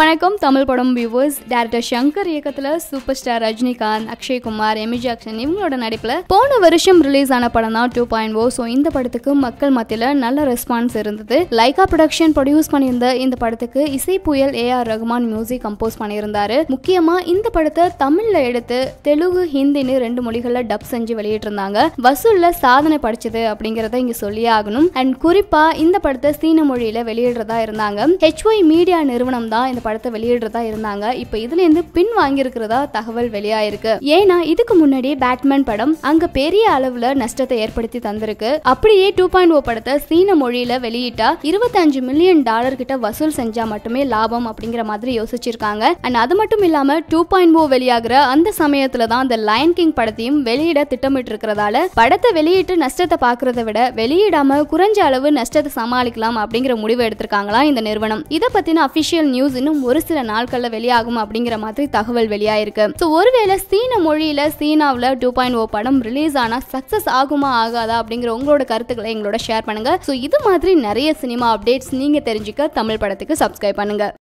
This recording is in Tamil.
வணக்கம் தமிழ் படம் வியூவர்ஸ் டேரக்டர் சங்கர் இயக்கத்துல super star Rajinikanth Akshay Kumar Amy Jackson இவங்களோட நடிப்புல போன வருஷம் ரிலீஸ் ஆன படம் தான் டூ பாயிண்ட் ஓ ஸோ இந்த படத்துக்கு மக்கள் மத்தியில நல்ல ரெஸ்பான்ஸ் இருந்தது லைகா ப்ரொடக்ஷன் ப்ரொடியூஸ் பண்ணியிருந்த இந்த படத்துக்கு இசை புயல் ஏ ஆர் ரகுமான் மியூசிக் கம்போஸ் பண்ணியிருந்தாரு முக்கியமா இந்த படத்தை தமிழ்ல எடுத்து தெலுங்கு ஹிந்தின்னு ரெண்டு மொழிகள்ல டப் செஞ்சு வெளியிட்டிருந்தாங்க வசூல்ல சாதனை படிச்சது அப்படிங்கறத இங்க சொல்லியே ஆகணும் அண்ட் குறிப்பா இந்த படத்தை சீன மொழியில வெளியிடுறதா இருந்தாங்க ஹெச்ஒய் மீடியா நிறுவனம் தான் இந்த படத்தை வெளியிடுறதா இருந்தாங்க இப்போ இதுல இருந்து பின் வாங்கியிருக்கிறதா தகவல் வெளியாயிருக்கு ஏன்னா இதுக்கு முன்னாடி பேட்மேன் படம் அங்க பெரிய அளவுல நஷ்டத்தை ஏற்படுத்தி தந்திருக்கு அப்படியே டூ பாயிண்ட் ஓ படத்தை சீன மொழியில வெளியிட்டா இருபத்தஞ்சு மில்லியன் டாலர் கிட்ட வசூல் செஞ்சா மட்டுமே லாபம் அப்படிங்கிற மாதிரி யோசிச்சிருக்காங்க அண்ட் அது மட்டும் இல்லாம டூ பாயிண்ட் ஓ வெளியாகிற அந்த சமயத்துல தான் அந்த லயன் கிங் படத்தையும் வெளியிட திட்டமிட்டு இருக்கிறதால படத்தை வெளியிட்டு நஷ்டத்தை பாக்குறதை விட வெளியிடாம குறைஞ்ச அளவு நஷ்டத்தை சமாளிக்கலாம் அப்படிங்கிற முடிவு எடுத்திருக்காங்களா இந்த நிறுவனம் இதை பத்தின அபிஷியல் நியூஸ் இன்னும் ஒரு சில நாட்கள்ல வெளியாகும் அப்படிங்கிற மாதிரி தகவல் வெளியாயிருக்கு ஸோ ஒருவேளை சீன மொழியில சீனாவில் டூ பாயிண்ட் ஓ படம் ரிலீஸ் ஆனா சக்சஸ் ஆகுமா ஆகாதா அப்படிங்கிற உங்களோட கருத்துக்களை எங்களோட ஷேர் பண்ணுங்க ஸோ இது மாதிரி நிறைய சினிமா அப்டேட்ஸ் நீங்க தெரிஞ்சுக்க தமிழ் படத்துக்கு சப்ஸ்கிரைப் பண்ணுங்க